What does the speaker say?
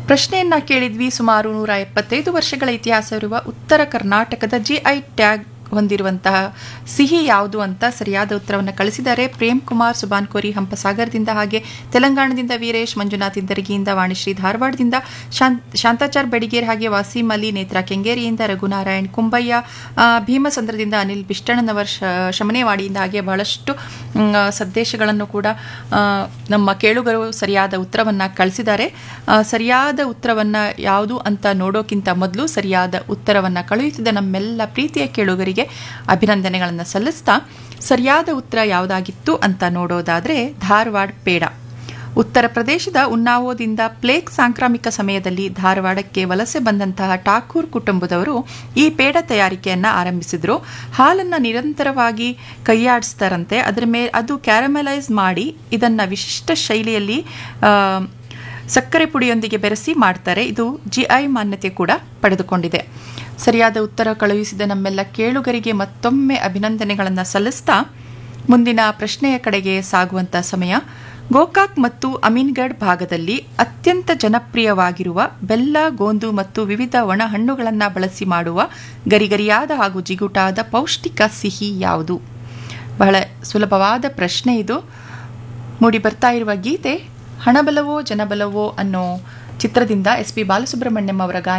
ಪ್ರಶ್ನೆಯನ್ನ ಕೇಳಿದ್ವಿ ಸುಮಾರು ನೂರ ಎಪ್ಪತ್ತೈದು ವರ್ಷಗಳ ಇತಿಹಾಸವಿರುವ ಉತ್ತರ ಕರ್ನಾಟಕದ ಜಿಐ ಟ್ಯಾಗ್ ಹೊಂದಿರುವಂತಹ ಸಿಹಿ ಯಾವುದು ಅಂತ ಸರಿಯಾದ ಉತ್ತರವನ್ನು ಕಳಿಸಿದ್ದಾರೆ ಪ್ರೇಮ್ ಕುಮಾರ್ ಸುಬಾನ್ಕೋರಿ ಹಂಪಸಾಗರದಿಂದ ಹಾಗೆ ತೆಲಂಗಾಣದಿಂದ ವೀರೇಶ್ ಮಂಜುನಾಥ್ ಇಂದರಗಿಯಿಂದ ವಾಣಿಶ್ರೀ ಧಾರವಾಡದಿಂದ ಶಾಂತ್ ಶಾಂತಾಚಾರ್ ಬೆಡಿಗೇರ್ ಹಾಗೆ ವಾಸೀಂ ಅಲಿ ನೇತ್ರಾ ಕೆಂಗೇರಿಯಿಂದ ರಘುನಾರಾಯಣ್ ಕುಂಬಯ್ಯ ಆ, ಭೀಮಸಂದ್ರದಿಂದ ಅನಿಲ್ ಬಿಷ್ಟಣ್ಣನವರ್ ಶ ಶಮನೇವಾಡಿಯಿಂದ ಹಾಗೆ ಬಹಳಷ್ಟು ಮ್, ಸಂದೇಶಗಳನ್ನು ಕೂಡ ಆ, ನಮ್ಮ ಕೇಳುಗರು ಸರಿಯಾದ ಉತ್ತರವನ್ನು ಕಳಿಸಿದ್ದಾರೆ ಆ, ಸರಿಯಾದ ಉತ್ತರವನ್ನು ಯಾವುದು ಅಂತ ನೋಡೋಕ್ಕಿಂತ ಮೊದಲು ಸರಿಯಾದ ಉತ್ತರವನ್ನು ಕಳುಹಿಸಿದ ನಮ್ಮೆಲ್ಲ ಪ್ರೀತಿಯ ಕೇಳುಗರಿಗೆ ಅಭಿನಂದನೆಗಳನ್ನು ಸಲ್ಲಿಸ್ತಾ ಸರಿಯಾದ ಉತ್ತರ ಯಾವುದಾಗಿತ್ತು ಅಂತ ನೋಡೋದಾದರೆ ಧಾರವಾಡ ಪೇಡ ಉತ್ತರ ಪ್ರದೇಶದ ಉನ್ನಾವೋದಿಂದ ಪ್ಲೇಗ್ ಸಾಂಕ್ರಾಮಿಕ ಸಮಯದಲ್ಲಿ ಧಾರವಾಡಕ್ಕೆ ವಲಸೆ ಬಂದಂತಹ ಠಾಕೂರ್ ಕುಟುಂಬದವರು ಈ ಪೇಡ ತಯಾರಿಕೆಯನ್ನು ಆರಂಭಿಸಿದ್ರು ಹಾಲನ್ನು ನಿರಂತರವಾಗಿ ಕೈಯಾಡಿಸ್ತಾರಂತೆ ಅದರ ಮೇಲೆ ಅದು ಕ್ಯಾರಮಲೈಸ್ ಮಾಡಿ ಇದನ್ನು ವಿಶಿಷ್ಟ ಶೈಲಿಯಲ್ಲಿ ಆ, ಸಕ್ಕರೆ ಪುಡಿಯೊಂದಿಗೆ ಬೆರೆಸಿ ಮಾಡ್ತಾರೆ ಇದು ಜಿಐ ಮಾನ್ಯತೆ ಕೂಡ ಪಡೆದುಕೊಂಡಿದೆ ಸರಿಯಾದ ಉತ್ತರ ಕಳುಹಿಸಿದ ನಮ್ಮೆಲ್ಲ ಕೇಳುಗರಿಗೆ ಮತ್ತೊಮ್ಮೆ ಅಭಿನಂದನೆಗಳನ್ನು ಸಲ್ಲಿಸ್ತಾ ಮುಂದಿನ ಪ್ರಶ್ನೆಯ ಕಡೆಗೆ ಸಾಗುವಂತ ಸಮಯ ಗೋಕಾಕ್ ಮತ್ತು ಅಮೀನ್ಗಢ್ ಭಾಗದಲ್ಲಿ ಅತ್ಯಂತ ಜನಪ್ರಿಯವಾಗಿರುವ ಬೆಲ್ಲ ಗೋಂದು ಮತ್ತು ವಿವಿಧ ಒಣ ಹಣ್ಣುಗಳನ್ನು ಬಳಸಿ ಮಾಡುವ ಗರಿಗರಿಯಾದ ಹಾಗೂ ಜಿಗುಟಾದ ಪೌಷ್ಟಿಕ ಸಿಹಿ ಯಾವುದು ಬಹಳ ಸುಲಭವಾದ ಪ್ರಶ್ನೆ ಇದು ಮೂಡಿ ಬರ್ತಾ ಇರುವ ಗೀತೆ ಹಣಬಲವೋ ಜನಬಲವೋ ಅನ್ನೋ ಚಿತ್ರದಿಂದ ಎಸ್ ಪಿ ಬಾಲಸುಬ್ರಹ್ಮಣ್ಯಂ ಅವರ ಗಾಯನ